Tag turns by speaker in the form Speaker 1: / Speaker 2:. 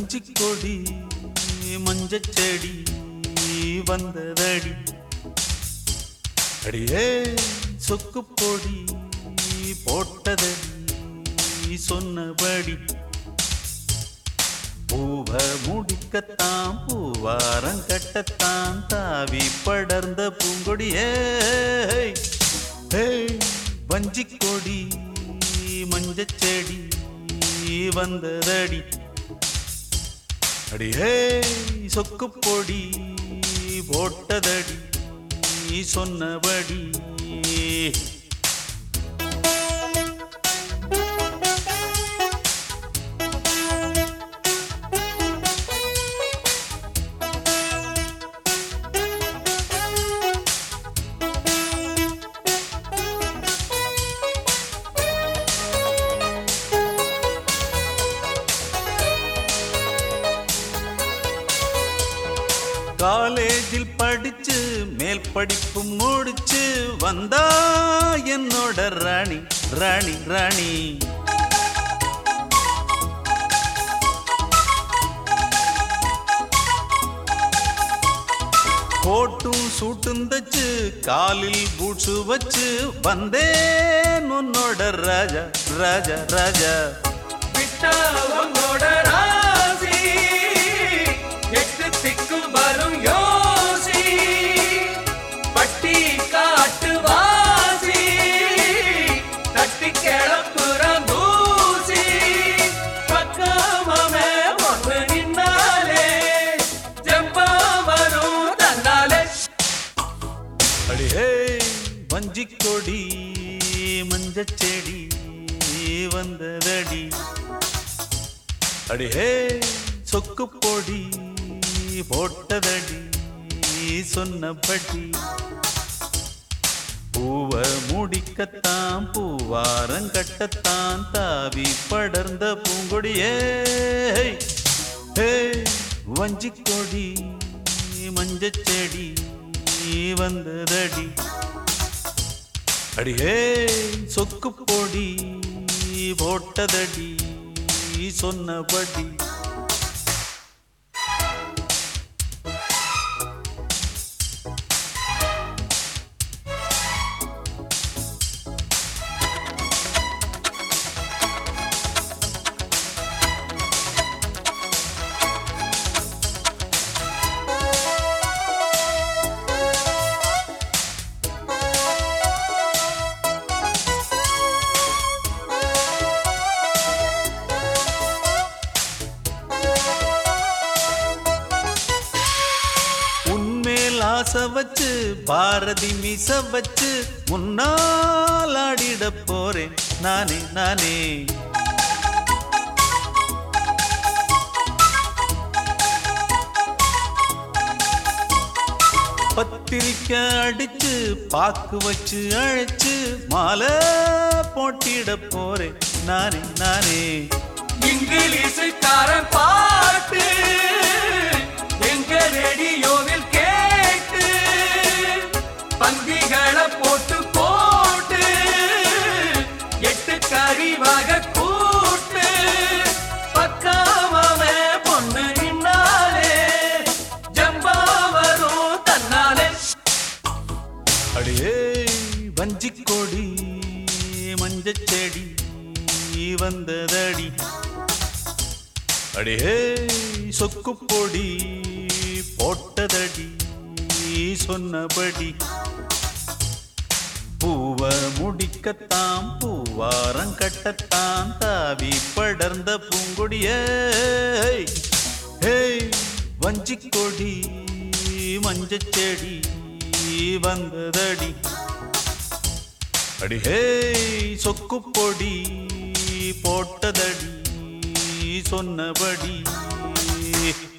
Speaker 1: வஞ்சிக் கொடி மஞ்சச் செடி வந்ததடி அடியே சொக்கு பொடி போட்டதடி சொன்னபடி பூவ முடிக்கத்தான் பூவாரம் கட்டத்தான் தாவி படர்ந்த பூங்கொடியே வஞ்சிக் கொடி மஞ்சச் செடி வந்ததடி அடியே சொக்கு பொடி போட்டதடி நீ சொன்னபடி காலேஜில் படிச்சு மேல் படிப்பு முடிச்சு வந்தா என்னோட ராணி ராணி ராணி கோட்டும் சூட்டும் தச்சு காலில் பூட்ஸு வச்சு வந்தேன் உன்னோட ராஜா ராஜா ராஜா
Speaker 2: விட்டா உன்னோட ராசி எட்டு திக்கும் வரும் யோசி பட்டி காட்டு வாசி தட்டி கிளப்புற தூசி பக்கமாமே ஒன்று நின்னாலே ஜம்பா வரும் தன்னாலே
Speaker 1: அடிஹே வஞ்சிக் கொடி மஞ்சச் செடி வந்ததடி அடிஹே சொக்கு பொடி போட்டதடி சொன்னபடி பூவ முடிக்கத்தான் பூவாரம் கட்டத்தான் தாவி படர்ந்த பூங்கொடியே ஹே வஞ்சிக் கொடி மஞ்சச் செடி வந்ததடி அடியே சொக்கு பொடி போட்டதடி சொன்னபடி உன்மேல் ஆசை வச்சு பாரதி மீச வச்சு முன்னால் ஆடிட போறேன் நானே நானே பத்திரிக்கை அடிச்சு பாக்கு வச்சு அழைச்சு மாலை போட்டிட போறேன் நானே நானே
Speaker 2: இங்கிலீஷுக்காரன் பாட்டு எங்க ரேடியோவில் கேட்டு பந்திகளை போட்டு போட்டு எட்டு கறிவாக கூட்டு பக்காமவே பொண்ணு நின்னாலே ஜம்பா வரும் தன்னாலே
Speaker 1: அடியே வஞ்சிக் கொடி மஞ்சச் செடி வந்ததடி அடியே சொக்கு பொடி போட்டதடி சொன்னபடி பூவ முடிக்கத்தான் பூவாரம் கட்டத்தான் தாவி படர்ந்த பூங்கொடியே ஹே வஞ்சிக் கொடி மஞ்சச் செடி வந்ததடி அடிஹே சொக்கு பொடி போட்டதடி சொன்னபடி